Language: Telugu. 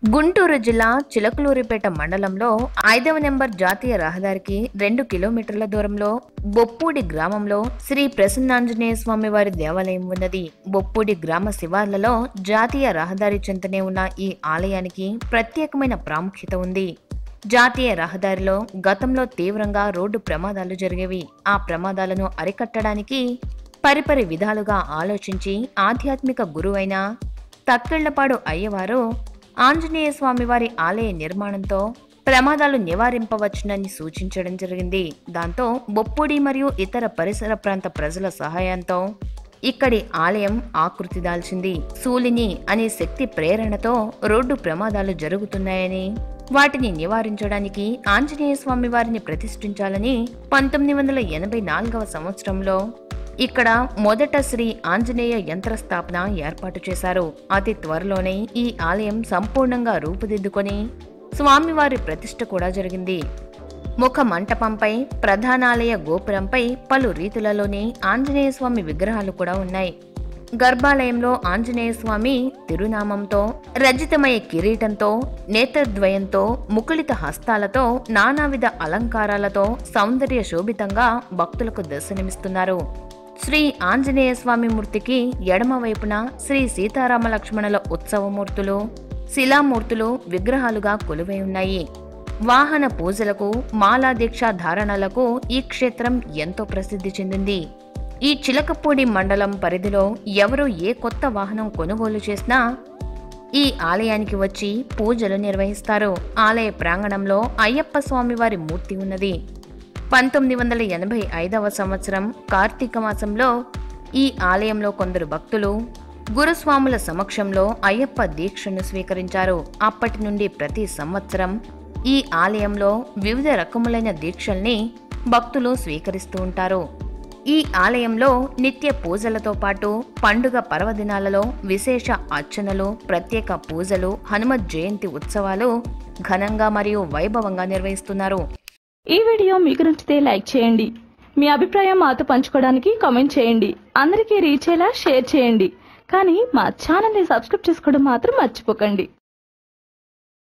గుంటూరు జిల్లా చిలకలూరిపేట మండలంలో ఐదవ నెంబర్ జాతీయ రహదారికి రెండు కిలోమీటర్ల దూరంలో బొప్పూడి గ్రామంలో శ్రీ ప్రసన్నాంజనేయ స్వామి వారి దేవాలయం ఉన్నది బొప్పూడి గ్రామ శివార్లలో జాతీయ రహదారి చెంతనే ఉన్న ఈ ఆలయానికి ప్రత్యేకమైన ప్రాముఖ్యత ఉంది జాతీయ రహదారిలో గతంలో తీవ్రంగా రోడ్డు ప్రమాదాలు జరిగేవి ఆ ప్రమాదాలను అరికట్టడానికి పరిపరి విధాలుగా ఆలోచించి ఆధ్యాత్మిక గురువైన తక్కెళ్లపాడు అయ్యవారు ఆంజనేయ స్వామి వారి ఆలయ నిర్మాణంతో ప్రమాదాలు నివారింపవచ్చునని సూచించడం జరిగింది దాంతో బొప్పుడి మరియు ఇతర పరిసర ప్రాంత ప్రజల సహాయంతో ఇక్కడి ఆలయం ఆకృతి దాల్చింది సూలిని అనే శక్తి ప్రేరణతో రోడ్డు ప్రమాదాలు జరుగుతున్నాయని వాటిని నివారించడానికి ఆంజనేయ స్వామి వారిని ప్రతిష్ఠించాలని పంతొమ్మిది వందల ఎనభై నాలుగవ సంవత్సరంలో ఇక్కడ మొదట శ్రీ ఆంజనేయ యంత్ర స్థాపన ఏర్పాటు చేశారు అతి త్వరలోనే ఈ ఆలయం సంపూర్ణంగా రూపుదిద్దుకొని స్వామివారి ప్రతిష్ఠ కూడా జరిగింది ముఖ మంటపంపై ప్రధానాలయ గోపురంపై పలు రీతులలోని ఆంజనేయ స్వామి విగ్రహాలు కూడా ఉన్నాయి గర్భాలయంలో ఆంజనేయ స్వామి తిరునామంతో రజితమయ కిరీటంతో నేత్రద్వయంతో ముకుళిత హస్తాలతో నానావిధ అలంకారాలతో సౌందర్య శోభితంగా భక్తులకు దర్శనమిస్తున్నారు శ్రీ ఆంజనేయ స్వామి మూర్తికి ఎడమ వైపున శ్రీ సీతారామ లక్ష్మణుల ఉత్సవమూర్తులు శిలామూర్తులు విగ్రహాలుగా కొలువై ఉన్నాయి వాహన పూజలకు మాలా దీక్ష ధారణలకు ఈ క్షేత్రం ఎంతో ప్రసిద్ధి చెందింది ఈ చిలకపూడి మండలం పరిధిలో ఎవరు ఏ కొత్త వాహనం కొనుగోలు చేసినా ఈ ఆలయానికి వచ్చి పూజలు నిర్వహిస్తారు ఆలయ ప్రాంగణంలో అయ్యప్ప స్వామి వారి మూర్తి ఉన్నది పంతొమ్మిది వందల ఎనభై ఐదవ సంవత్సరం కార్తీక మాసంలో ఈ ఆలయంలో కొందరు భక్తులు గురుస్వాముల సమక్షంలో అయ్యప్ప దీక్షను స్వీకరించారు అప్పటి నుండి ప్రతి సంవత్సరం ఈ ఆలయంలో వివిధ రకములైన దీక్షల్ని భక్తులు స్వీకరిస్తూ ఉంటారు ఈ ఆలయంలో నిత్య పూజలతో పాటు పండుగ పర్వదినాలలో విశేష అర్చనలు ప్రత్యేక పూజలు హనుమత్ జయంతి ఉత్సవాలు ఘనంగా మరియు వైభవంగా నిర్వహిస్తున్నారు ఈ వీడియో మీకు నచ్చితే లైక్ చేయండి మీ అభిప్రాయం మాతో పంచుకోవడానికి కామెంట్ చేయండి అందరికీ రీచ్ అయ్యేలా షేర్ చేయండి కానీ మా ఛానల్ని సబ్స్క్రైబ్ చేసుకోవడం మాత్రం మర్చిపోకండి